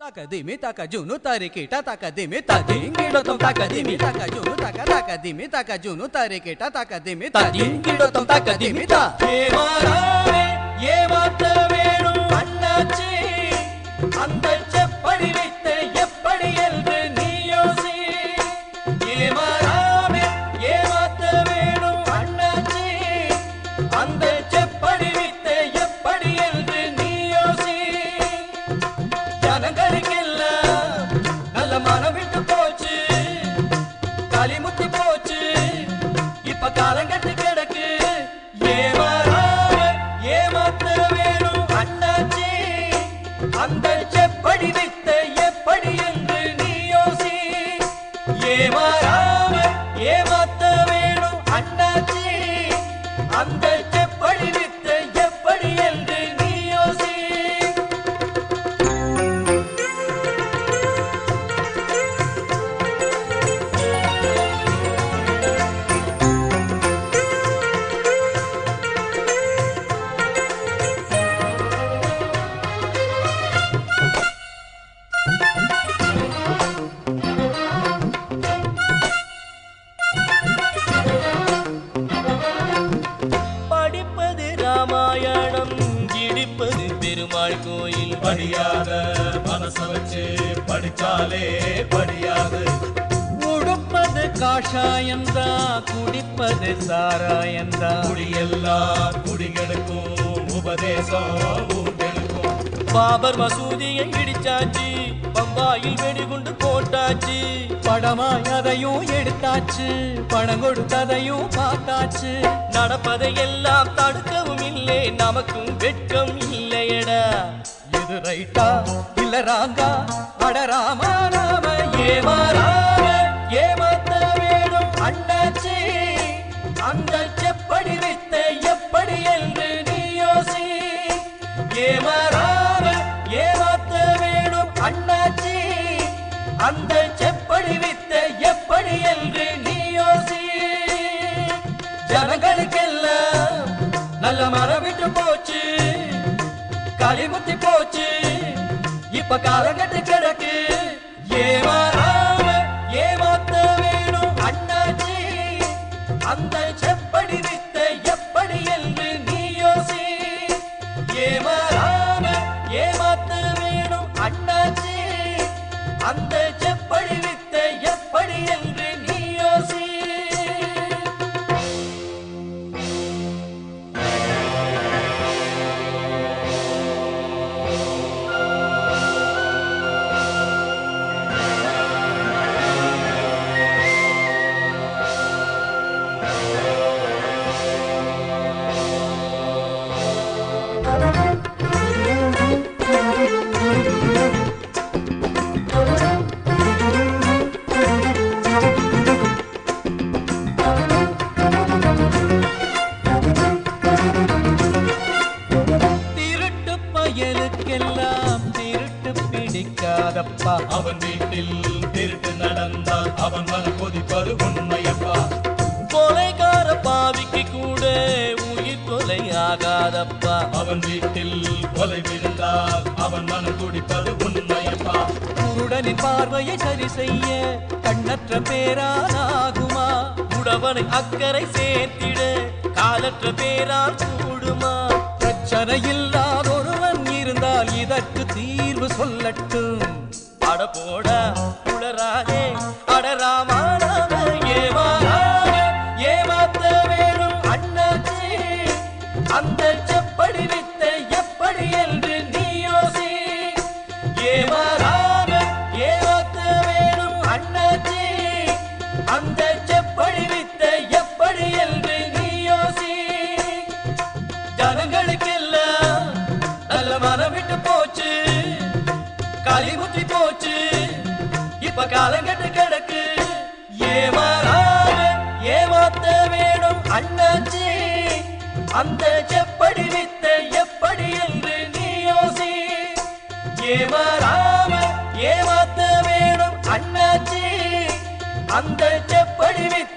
Takadimi takajunu tarikita takadimi tadingidotom takadimi takajunu taka takadimi takajunu tarikita takadimi tadingidotom takadimi ta ஏமாறாரே ஏமாத்த வேணும் அண்ணாச்சி அந்த செப்படி வைத்த எப்படி என்று நீ யோசி ஏமாறாமே ஏமாத்த வேணும் அண்ணாச்சி அந்த செப்படி வைத்த எப்படி என்று நீ யோசி ஜனங்களுக்கெல்லாம் நல்ல மனம் விட்டு போச்சு களிமுத்தி போச்சு இப்ப காலங்கட்டு கிடக்கு ஏமாறாம ஏமாத்த வேணும் அண்ணாச்சி அந்த செப்படி வித்த எப்படி என்று நீ யோசி ஏமாறாம ஏமாத்த வேணும் அண்ணாச்சி அந்த செப்படி வித்த எப்படி என்று நீ யோசி படிப்பது ராமாயணம் இடிப்பது பெருமாள் கோயில் படியாத மனச வச்சு படிச்சாலே படியாது உடுப்பது காஷாயந்தா குடிப்பது சாராயந்தா குடியெல்லாம் குடிகெடுக்கும் உபதேசம் ஊட்டெடுக்கும் பாபர் மசூதியை இடிச்சாச்சு பம்பாயில் வெடிகுண்டு போட்டாச்சு படமாய் அதையும் எடுத்தாச்சு பணம் கொடுத்ததையும் பார்த்தாச்சு நடப்பதை எல்லாம் தடுக்கவும் இல்லை நமக்கும் வெட்கம் இல்லையடா இது ரைட்டா இல்ல ராங்கா அடராமா நாம ஏமாறாம ஏமாத்த வேணும் அண்ணாச்சி அந்த செப்படி வைத்த எப்படி என்று நீ யோசி ஏமாறாம ஏமாத்த வேணும் அண்ணாச்சி அந்த செப்படி வித்த எப்படி என்று நீ யோசி ஜனங்களுக்கெல்லாம் நல்ல மரம் விட்டு போச்சு களிமுத்தி போச்சு இப்ப காலங்கட்டு கிடக்கு ஏமாறாம ஏமாத்த வேணும் அண்ணாச்சி அந்த செப்படி வித்த எப்படி என்று நீ யோசி ஏமாறாம ஏமாத்த வேணும் அண்ணாச்சி அந்த செப்படி வித்த எப்படி என்று நீ யோசி திருட்டு பயலுக்கெல்லாம் திருட்டு பிடிக்காதப்பா அவன் வீட்டில் திருட்டு நடந்தால் அவன் மனம் கொதிப்பது உண்மையப்பா கொலைகார பாவிக்கு கூட உயிர் கொலை ஆகாதப்பா அவன் வீட்டில் கொலை விழுந்தால் அவன் மனம் துடிப்பது உண்மையப்பா குருடனின் பார்வையை சரி செய்ய கண்ணற்ற பேரானாகுமா உடவனை அக்கறை சேர்த்திட காலற்ற பேரால் கூடுமா பிரச்சனை இல்லாத ஒருவன் இருந்தால் இதற்கு தீர்வு சொல்லட்டும் அட போட உளராதே அடராமானாம ஏமாறாத ஏமாத்த வேணும் அண்ணாச்சி அந்த செப்படி வித்த எப்படி என்று நீ யோசி ஏமாறாம ஏமாத்த வேணும் அண்ணாச்சி அந்த செப்படி வித்த எப்படி என்று நீ யோசி ஜனங்களுக்கெல்லாம் நல்ல மனம் விட்டு போச்சு களிமுத்தி போச்சு இப்ப காலங்கட்டு கிடக்கு ஏமாறாம ஏமாத்த வேணும் அண்ணாச்சி அந்த செப்படி வித்த எப்படி என்று நீ யோசி ஏமாறாம ஏமாத்த வேணும் அண்ணாச்சி அந்த செப்படி வித்த